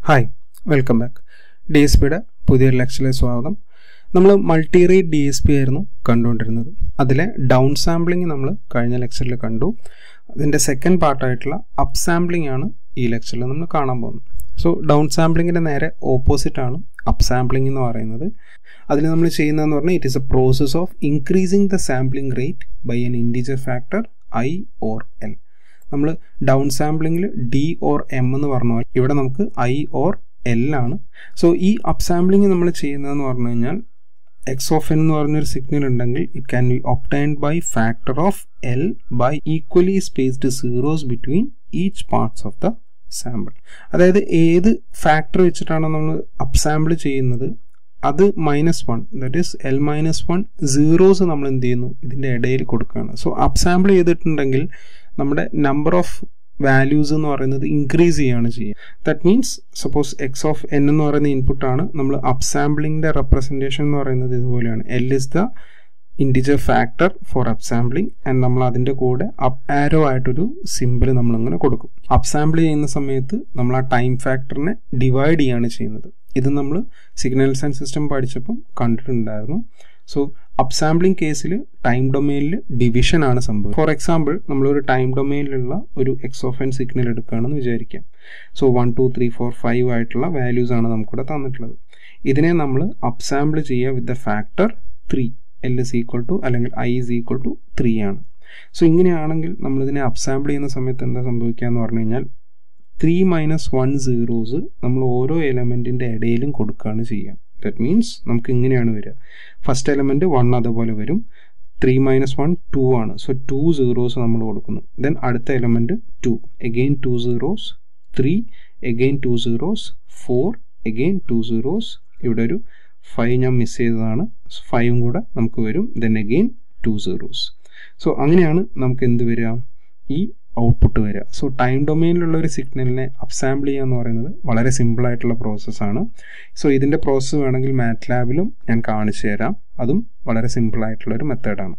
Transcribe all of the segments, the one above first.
hi welcome back D S പിയുടെ പുതിയൊരു ലെക്ചറിലേക്ക് സ്വാഗതം നമ്മൾ multi rate D S P ആയിരുന്നു കണ്ടുകൊണ്ടിരുന്നത് അതിലെ ഡൗൺ സാമ്പിളിംഗ് നമ്മൾ കഴിഞ്ഞ ലെക്ചറിൽ കണ്ടു അതിൻ്റെ സെക്കൻഡ് പാർട്ടായിട്ടുള്ള അപ്പ് സാമ്പിളിംഗ് ആണ് ഈ ലെക്ചറിൽ നമ്മൾ കാണാൻ പോകുന്നത് സോ ഡൗൺ സാമ്പിളിങ്ങിൻ്റെ നേരെ ഓപ്പോസിറ്റ് ആണ് അപ്പ് സാമ്പിളിംഗ് എന്ന് പറയുന്നത് അതിൽ നമ്മൾ ചെയ്യുന്നതെന്ന് പറഞ്ഞാൽ it is a process of increasing the sampling rate by N integer factor I or L നമ്മൾ ഡൗൺ സാമ്പിളിങ്ങിൽ ഡി ഓർ എം എന്ന് പറഞ്ഞാൽ ഇവിടെ നമുക്ക് ഐ ഓർ എൽ ആണ് സോ ഈ അപ്പ് സാമ്പിളിങ് നമ്മൾ ചെയ്യുന്നതെന്ന് പറഞ്ഞു കഴിഞ്ഞാൽ എക്സ് ഓഫ് എൻ എന്ന് പറഞ്ഞൊരു സിഗ്നൽ ഉണ്ടെങ്കിൽ it can be obtained by factor of L by equally spaced zeros between each parts of the sample അതായത് ഏത് ഫാക്ടർ വെച്ചിട്ടാണോ നമ്മൾ അപ്പ് സാമ്പിൾ ചെയ്യുന്നത് അത് minus one that is L minus one zeros നമ്മൾ എന്ത് ചെയ്യുന്നു ഇതിൻ്റെ ഇടയിൽ കൊടുക്കുകയാണ് സോ അപ്പ് സാമ്പിൾ ചെയ്തിട്ടുണ്ടെങ്കിൽ നമ്മുടെ നമ്പർ ഓഫ് വാല്യൂസ് എന്ന് പറയുന്നത് ഇൻക്രീസ് ചെയ്യുകയാണ് ചെയ്യുക that means suppose X of N എന്ന് പറയുന്ന ഇൻപുട്ടാണ് നമ്മൾ അപ്പ് സാമ്പിളിങ്ങിൻ്റെ റെപ്രസെൻറ്റേഷൻ എന്ന് പറയുന്നത് ഇതുപോലെയാണ് L is the integer factor for up sampling and നമ്മൾ അതിൻ്റെ കൂടെ അപ്പ് ആരോ ആയിട്ടൊരു സിമ്പിൾ നമ്മളിങ്ങനെ കൊടുക്കും അപ്പ് സാമ്പിൾ ചെയ്യുന്ന സമയത്ത് നമ്മൾ ആ ടൈം ഫാക്ടറിനെ ഡിവൈഡ് ചെയ്യാണ് ചെയ്യുന്നത് ഇത് നമ്മൾ സിഗ്നൽസ് ആൻഡ് സിസ്റ്റം പഠിച്ചപ്പം കണ്ടിട്ടുണ്ടായിരുന്നു സോ അപ്പ് സാമ്പിളിംഗ് കേസിൽ ടൈം ഡൊമെയിനിൽ ഡിവിഷൻ ആണ് സംഭവം ഫോർ എക്സാമ്പിൾ നമ്മളൊരു ടൈം ഡൊമെയിനിലുള്ള ഒരു എക്സ് ഓഫ് എൻ സിഗ്നൽ എടുക്കുകയാണെന്ന് വിചാരിക്കാം so one two three four five ആയിട്ടുള്ള വാല്യൂസ് ആണ് നമുക്കിവിടെ തന്നിട്ടുള്ളത് ഇതിനെ നമ്മൾ അപ്പ് സാമ്പിൾ ചെയ്യുക with the factor three L is equal to അല്ലെങ്കിൽ I is equal to three ആണ് സോ ഇങ്ങനെയാണെങ്കിൽ നമ്മളിതിനെ അപ്പ് സാമ്പിൾ ചെയ്യുന്ന സമയത്ത് എന്താ സംഭവിക്കുക എന്ന് പറഞ്ഞു കഴിഞ്ഞാൽ ത്രീ മൈനസ് വൺ സീറോസ് നമ്മൾ ഓരോ എലമെൻറ്റിൻ്റെ ഇടയിലും കൊടുക്കുകയാണ് ചെയ്യുക ദറ്റ് മീൻസ് നമുക്ക് ഇങ്ങനെയാണ് വരിക ഫസ്റ്റ് എലമെൻറ്റ് വൺ അതുപോലെ വരും ത്രീ മൈനസ് വൺ ടു ആണ് സോ ടു സീറോസ് നമ്മൾ കൊടുക്കുന്നു ദെൻ അടുത്ത element two again two zeros three again two zeros four again two zeros ഇവിടെ ഒരു ഫൈവ് ഞാൻ മിസ് ചെയ്തതാണ് ഫൈവും കൂടെ നമുക്ക് വരും then again two zeros so അങ്ങനെയാണ് നമുക്ക് എന്ത് വരിക ഈ ഔട്ട്പുട്ട് വരിക സോ ടൈം ഡൊമെയിനിലുള്ള ഒരു സിഗ്നലിനെ അപ്സാമ്പിൾ ചെയ്യുക എന്ന് പറയുന്നത് വളരെ സിമ്പിൾ ആയിട്ടുള്ള പ്രോസസ്സാണ് സോ ഇതിൻ്റെ പ്രോസസ്സ് വേണമെങ്കിൽ മാറ്റ് ലാബിലും ഞാൻ കാണിച്ചു തരാം അതും വളരെ സിമ്പിൾ ആയിട്ടുള്ള ഒരു മെത്തേഡാണ്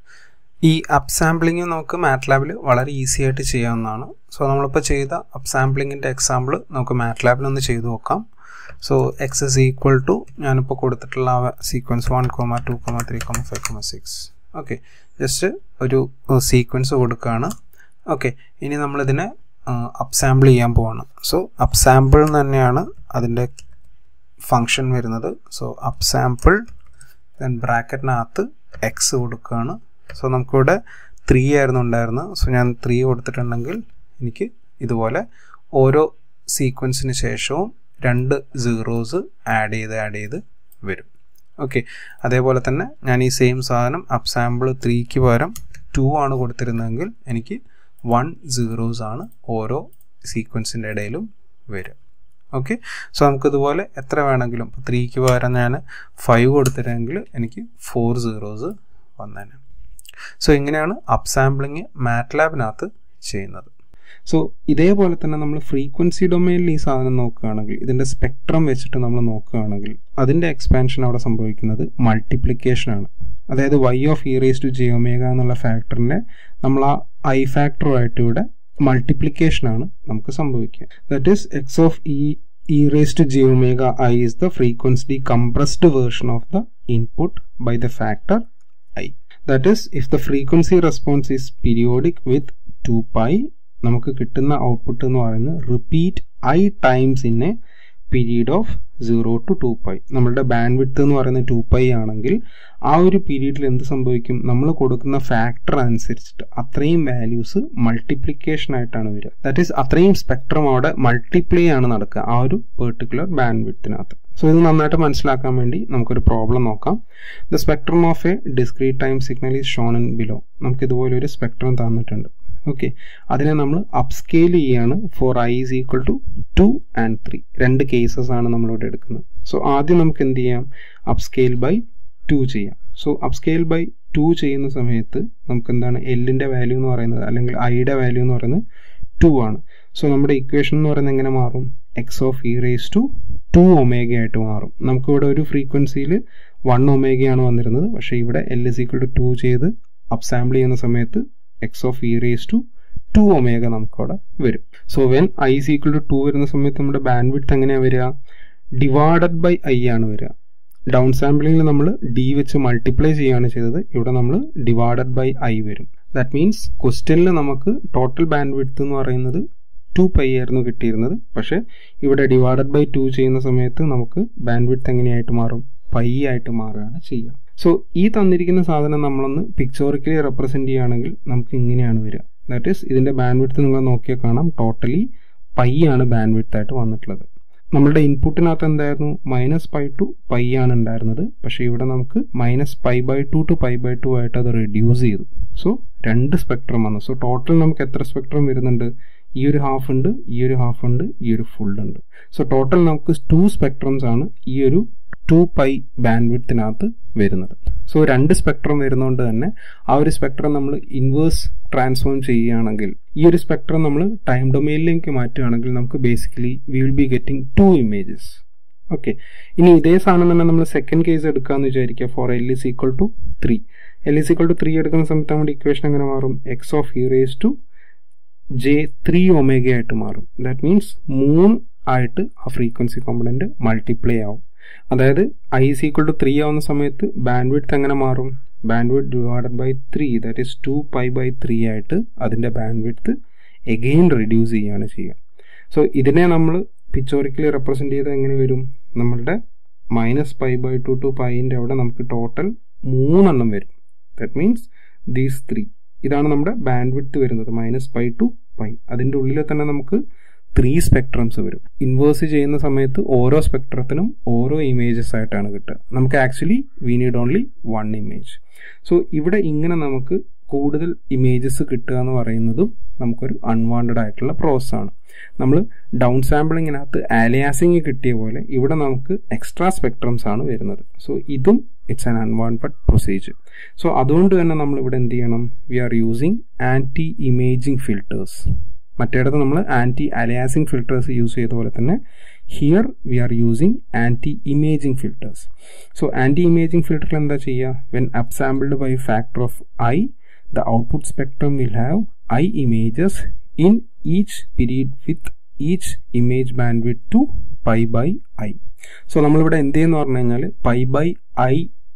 ഈ അപ്പ് സാമ്പിളിങ് നമുക്ക് മാറ്റ് ലാബിൽ വളരെ ഈസി ആയിട്ട് ചെയ്യാവുന്നതാണ് സോ നമ്മളിപ്പോൾ ചെയ്ത അപ്പ് സാമ്പിളിങ്ങിൻ്റെ എക്സാമ്പിൾ നമുക്ക് മാറ്റ് ലാബിൽ ഒന്ന് ചെയ്തു നോക്കാം so X is equal to ഞാനിപ്പോൾ കൊടുത്തിട്ടുള്ള ആ sequence one comma two comma three comma five comma six okay just ഒരു സീക്വൻസ് കൊടുക്കുകയാണ് ഓക്കെ ഇനി നമ്മളിതിനെ അപ്പ് സാമ്പിൾ ചെയ്യാൻ പോവാണ് സോ അപ്പ് സാമ്പിൾ തന്നെയാണ് അതിൻ്റെ ഫങ്ഷൻ വരുന്നത് സോ അപ്പ് സാമ്പിൾ ദെൻ ബ്രാക്കറ്റിനകത്ത് എക്സ് കൊടുക്കുകയാണ് സോ നമുക്കിവിടെ ത്രീ ആയിരുന്നു ഉണ്ടായിരുന്നത് സോ ഞാൻ ത്രീ കൊടുത്തിട്ടുണ്ടെങ്കിൽ എനിക്ക് ഇതുപോലെ ഓരോ സീക്വൻസിന് ശേഷവും രണ്ട് സീറോസ് ആഡ് ചെയ്ത് ആഡ് ചെയ്ത് വരും ഓക്കെ അതേപോലെ തന്നെ ഞാൻ ഈ സെയിം സാധനം അപ്പ് സാമ്പിൾ ത്രീക്ക് പകരം ടു ആണ് കൊടുത്തിരുന്നതെങ്കിൽ എനിക്ക് വൺ സീറോസ് ആണ് ഓരോ സീക്വൻസിൻ്റെ ഇടയിലും വരിക ഓക്കെ സോ നമുക്കിതുപോലെ എത്ര വേണമെങ്കിലും ഇപ്പോൾ ത്രീക്ക് പകരം ഞാൻ ഫൈവ് കൊടുത്തിരുന്നെങ്കിൽ എനിക്ക് ഫോർ സീറോസ് വന്നേനെ സോ ഇങ്ങനെയാണ് അപ്പ് സാമ്പിളിങ് മാറ്റ് ലാബിനകത്ത് ചെയ്യുന്നത് സോ ഇതേപോലെ തന്നെ നമ്മൾ ഫ്രീക്വൻസി ഡൊമൈനിൽ ഈ സാധനം നോക്കുകയാണെങ്കിൽ ഇതിൻ്റെ സ്പെക്ട്രം വെച്ചിട്ട് നമ്മൾ നോക്കുകയാണെങ്കിൽ അതിൻ്റെ എക്സ്പാൻഷൻ അവിടെ സംഭവിക്കുന്നത് മൾട്ടിപ്ലിക്കേഷൻ ആണ് അതായത് Y of E raise to G omega എന്നുള്ള ഫാക്ടറിനെ നമ്മൾ ആ ഐ ഫാക്ടറുമായിട്ട് ഇവിടെ മൾട്ടിപ്ലിക്കേഷൻ ആണ് നമുക്ക് സംഭവിക്കുക that is X of E E raise to G omega I is the frequency compressed version of the input by the factor I that is if the frequency response is periodic with two pi നമുക്ക് കിട്ടുന്ന output എന്ന് പറയുന്നത് repeat I times in a period of zero to two pi നമ്മളുടെ bandwidth എന്ന് പറയുന്നത് to pi ആണെങ്കിൽ ആ ഒരു പീരീഡിൽ എന്ത് സംഭവിക്കും നമ്മൾ കൊടുക്കുന്ന ഫാക്ടർ അനുസരിച്ചിട്ട് അത്രയും വാല്യൂസ് മൾട്ടിപ്ലിക്കേഷൻ ആയിട്ടാണ് വരിക ദാറ്റ് ഈസ് അത്രയും സ്പെക്ട്രം അവിടെ മൾട്ടിപ്ലൈ ആണ് നടക്കുക ആ ഒരു പെർട്ടിക്കുലർ ബാൻഡ് വിഡ്ത്തിനകത്ത് സോ ഇത് നന്നായിട്ട് മനസ്സിലാക്കാൻ വേണ്ടി നമുക്കൊരു പ്രോബ്ലം നോക്കാം the spectrum of a discrete time signal is shown in below നമുക്ക് ഇതുപോലെ ഒരു സ്പെക്ട്രം തന്നിട്ടുണ്ട് ഓക്കെ അതിനെ നമ്മൾ അപ്സ്കെയിൽ ചെയ്യാണ് for I is equal to two and three രണ്ട് കേസസ് ആണ് നമ്മളിവിടെ എടുക്കുന്നത് സോ ആദ്യം നമുക്ക് എന്ത് ചെയ്യാം അപ്സ്കെയിൽ ബൈ ടു ചെയ്യാം സോ അപ്സ്കെയിൽ ബൈ ടു ചെയ്യുന്ന സമയത്ത് നമുക്ക് എന്താണ് എല്ലിൻ്റെ വാല്യൂ എന്ന് പറയുന്നത് അല്ലെങ്കിൽ ഐയുടെ വാല്യൂ എന്ന് പറയുന്നത് ടു ആണ് സോ നമ്മുടെ ഇക്വേഷൻ എന്ന് പറയുന്നത് എങ്ങനെ മാറും X of E raise to two omega ആയിട്ട് മാറും നമുക്കിവിടെ ഒരു ഫ്രീക്വൻസിയിൽ വൺ ഒമേഗയാണ് വന്നിരുന്നത് പക്ഷേ ഇവിടെ L is equal to two ചെയ്ത് അപ്സാമ്പിൾ ചെയ്യുന്ന സമയത്ത് X of E raise to two omega നമുക്കവിടെ വരും so when I is equal to two വരുന്ന സമയത്ത് നമ്മുടെ ബാൻഡ് വിഡ്ത്ത് എങ്ങനെയാണ് വരിക ഡിവൈഡഡ് ബൈ ഐ ആണ് വരിക ഡൗൺ സാമ്പിളിംഗിൽ നമ്മൾ ഡി വെച്ച് മൾട്ടിപ്ലൈ ചെയ്യുകയാണ് ചെയ്തത് ഇവിടെ നമ്മൾ ഡിവൈഡഡ് ബൈ ഐ വരും ദാറ്റ് മീൻസ് ക്വസ്റ്റ്യനിൽ നമുക്ക് ടോട്ടൽ ബാൻഡ് വിഡ്ത്ത് എന്ന് പറയുന്നത് ടു പൈ ആയിരുന്നു കിട്ടിയിരുന്നത് പക്ഷേ ഇവിടെ ഡിവൈഡഡ് ബൈ ടു ചെയ്യുന്ന സമയത്ത് നമുക്ക് ബാൻഡ് വിഡ്ത്ത് എങ്ങനെയായിട്ട് മാറും പൈ ആയിട്ട് മാറുകയാണ് ചെയ്യുക സോ ഈ തന്നിരിക്കുന്ന സാധനം നമ്മളൊന്ന് പിക്ചോറിക്കലി റെപ്രസെൻറ്റ് ചെയ്യുകയാണെങ്കിൽ നമുക്ക് ഇങ്ങനെയാണ് വരിക ദാറ്റ് ഈസ് ഇതിൻ്റെ ബാൻഡ് വിഡ്ത്ത് നിങ്ങൾ നോക്കിയാൽ കാണാം ടോട്ടലി പൈ ആണ് ബാൻഡ് വിഡ്ത്ത് ആയിട്ട് വന്നിട്ടുള്ളത് നമ്മളുടെ ഇൻപുട്ടിനകത്ത് എന്തായിരുന്നു മൈനസ് പൈ ടു പൈ ആണ് ഉണ്ടായിരുന്നത് പക്ഷേ ഇവിടെ നമുക്ക് minus pi by two two pi by two ആയിട്ട് അത് റെഡ്യൂസ് ചെയ്തു സോ രണ്ട് സ്പെക്ട്രം വന്നു സോ ടോട്ടൽ നമുക്ക് എത്ര സ്പെക്ട്രം വരുന്നുണ്ട് ഈ ഒരു ഹാഫ് ഉണ്ട് ഈ ഒരു ഹാഫ് ഉണ്ട് ഈ ഒരു ഫുൾ ഉണ്ട് സോ ടോട്ടൽ നമുക്ക് ടു സ്പെക്ട്രംസ് ആണ് ഈ ഒരു ടു പൈ ബാൻഡ് വിഡ്ത്തിനകത്ത് വരുന്നത് സോ രണ്ട് സ്പെക്ട്രം വരുന്നതുകൊണ്ട് തന്നെ ആ ഒരു സ്പെക്ട്രം നമ്മൾ ഇൻവേഴ്സ് ട്രാൻസ്ഫോം ചെയ്യുകയാണെങ്കിൽ ഈ ഒരു സ്പെക്ട്രം നമ്മൾ ടൈം ഡൊമൈനിലേക്ക് മാറ്റുകയാണെങ്കിൽ നമുക്ക് basically we will be getting two images okay ഇനി ഇതേ സാധനം തന്നെ നമ്മൾ സെക്കൻഡ് കേസ് എടുക്കാമെന്ന് വിചാരിക്കുക for L is equal to three L is equal to three എടുക്കുന്ന സമയത്ത് നമ്മുടെ ഇക്വേഷൻ എങ്ങനെ മാറും X of E raise to J three omega ആയിട്ട് മാറും ദാറ്റ് മീൻസ് മൂന്ന് ആയിട്ട് ആ ഫ്രീക്വൻസി കോമ്പണൻറ്റ് മൾട്ടിപ്ലൈ ആവും അതായത് I is equal to three ആവുന്ന സമയത്ത് ബാൻഡ് വിഡ്ത്ത് എങ്ങനെ മാറും bandwidth divided by three that is two pi by three ആയിട്ട് അതിൻ്റെ ബാൻഡ് വിഡ്ത്ത് എഗെയിൻ റെഡ്യൂസ് ചെയ്യുകയാണ് ചെയ്യുക സോ ഇതിനെ നമ്മൾ പിക്ചോറിക്കലി റെപ്രസെൻറ്റ് ചെയ്ത് എങ്ങനെ വരും നമ്മളുടെ minus pi by two two പൈൻ്റെ അവിടെ നമുക്ക് ടോട്ടൽ മൂന്നെണ്ണം വരും ദാറ്റ് മീൻസ് ദീസ് ത്രീ ഇതാണ് നമ്മുടെ ബാൻഡ് വിഡ്ത്ത് വരുന്നത് മൈനസ് പൈ ടു പൈ അതിൻ്റെ ഉള്ളിൽ തന്നെ നമുക്ക് ത്രീ സ്പെക്ട്രംസ് വരും ഇൻവേഴ്സ് ചെയ്യുന്ന സമയത്ത് ഓരോ സ്പെക്ട്രത്തിനും ഓരോ ഇമേജസ് ആയിട്ടാണ് കിട്ടുക നമുക്ക് actually we need only one image so ഇവിടെ ഇങ്ങനെ നമുക്ക് കൂടുതൽ ഇമേജസ് കിട്ടുക എന്ന് പറയുന്നതും നമുക്കൊരു അൺവാണ്ടഡ് ആയിട്ടുള്ള പ്രോസസ് ആണ് നമ്മൾ ഡൗൺ സാമ്പിളിങ്ങിനകത്ത് ആലിയാസിങ് കിട്ടിയ പോലെ ഇവിടെ നമുക്ക് എക്സ്ട്രാ സ്പെക്ട്രംസ് ആണ് വരുന്നത് സോ ഇതും it's an unwanted procedure so അതുകൊണ്ട് തന്നെ നമ്മൾ ഇവിടെ എന്ത് ചെയ്യണം we are using anti imaging filters മറ്റേടത്ത് നമ്മൾ ആൻറ്റി അലയാസിംഗ് ഫിൽറ്റേഴ്സ് യൂസ് ചെയ്ത പോലെ തന്നെ here we are using anti imaging filters so anti imaging ഫിൽറ്ററിൽ എന്താ ചെയ്യുക when upsampled by factor of I the output spectrum will have I images in each period with each image bandwidth two pi by I so നമ്മളിവിടെ എന്ത് ചെയ്യുന്ന പറഞ്ഞു കഴിഞ്ഞാൽ pi by I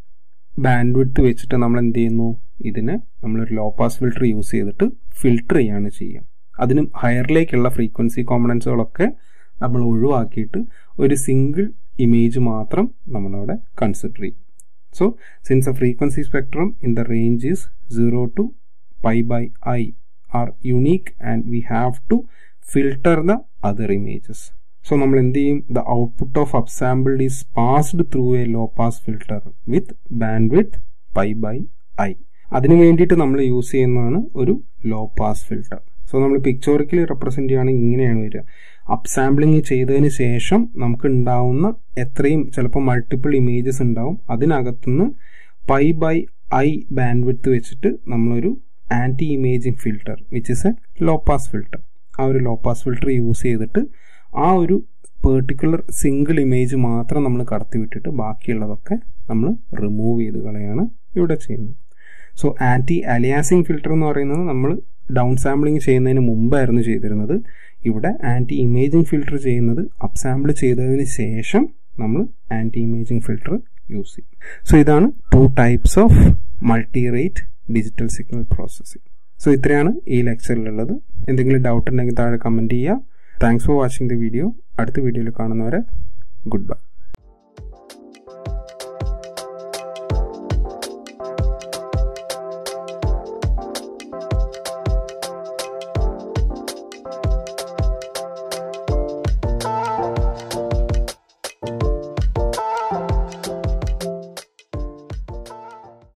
bandwidth വെച്ചിട്ട് നമ്മൾ എന്ത് ചെയ്യുന്നു ഇതിന് നമ്മളൊരു ലോ പാസ് ഫിൽറ്റർ യൂസ് ചെയ്തിട്ട് ഫിൽട്ടർ ചെയ്യാണ് ചെയ്യുക അതിനും ഹയറിലേക്കുള്ള ഫ്രീക്വൻസി കോമ്പണൻസുകളൊക്കെ നമ്മൾ ഒഴിവാക്കിയിട്ട് ഒരു സിംഗിൾ ഇമേജ് മാത്രം നമ്മളവിടെ കൺസിഡർ ചെയ്യും so since a frequency spectrum in the range is zero to pi by I are unique and we have to filter the other images so നമ്മൾ എന്ത് ചെയ്യും the output of upsampled is passed through a low pass filter with bandwidth pi by I അതിനു വേണ്ടിയിട്ട് നമ്മൾ use ചെയ്യുന്നതാണ് ഒരു low pass filter so നമ്മൾ pictorially represent ചെയ്യുകയാണെങ്കിൽ ഇങ്ങനെയാണ് വരിക അപ്സാമ്പിളിങ് ചെയ്തതിന് ശേഷം നമുക്ക് ഉണ്ടാവുന്ന എത്രയും ചിലപ്പോൾ മൾട്ടിപ്പിൾ ഇമേജസ് ഉണ്ടാവും അതിനകത്തുനിന്ന് pi by I bandwidth വെച്ചിട്ട് നമ്മളൊരു anti imaging filter which is a low pass filter ആ ഒരു ലോ പാസ് ഫിൽട്ടർ യൂസ് ചെയ്തിട്ട് ആ ഒരു പെർട്ടിക്കുലർ സിംഗിൾ ഇമേജ് മാത്രം നമ്മൾ കടത്തി വിട്ടിട്ട് ബാക്കിയുള്ളതൊക്കെ നമ്മൾ റിമൂവ് ചെയ്ത് കളയാണ് ഇവിടെ ചെയ്യുന്നത് സോ ആൻറ്റി അലിയാസിംഗ് ഫിൽട്ടർ എന്ന് പറയുന്നത് നമ്മൾ ഡൗൺ സാമ്പിളിങ് ചെയ്യുന്നതിന് മുമ്പായിരുന്നു ചെയ്തിരുന്നത് ഇവിടെ ആൻറ്റി ഇമേജിംഗ് ഫിൽട്ടർ ചെയ്യുന്നത് അപ്സാമ്പിൾ ചെയ്തതിന് ശേഷം നമ്മൾ ആൻറ്റി ഇമേജിംഗ് ഫിൽട്ടർ യൂസ് ചെയ്യും സോ ഇതാണ് two types of multirate digital signal processing so ഇത്രയാണ് ഈ ലെക്ചറിലുള്ളത് എന്തെങ്കിലും ഡൗട്ട് ഉണ്ടെങ്കിൽ താഴെ കമൻറ്റ് ചെയ്യുക thanks for watching the video അടുത്ത വീഡിയോയിൽ കാണുന്നവരെ ഗുഡ് ബൈ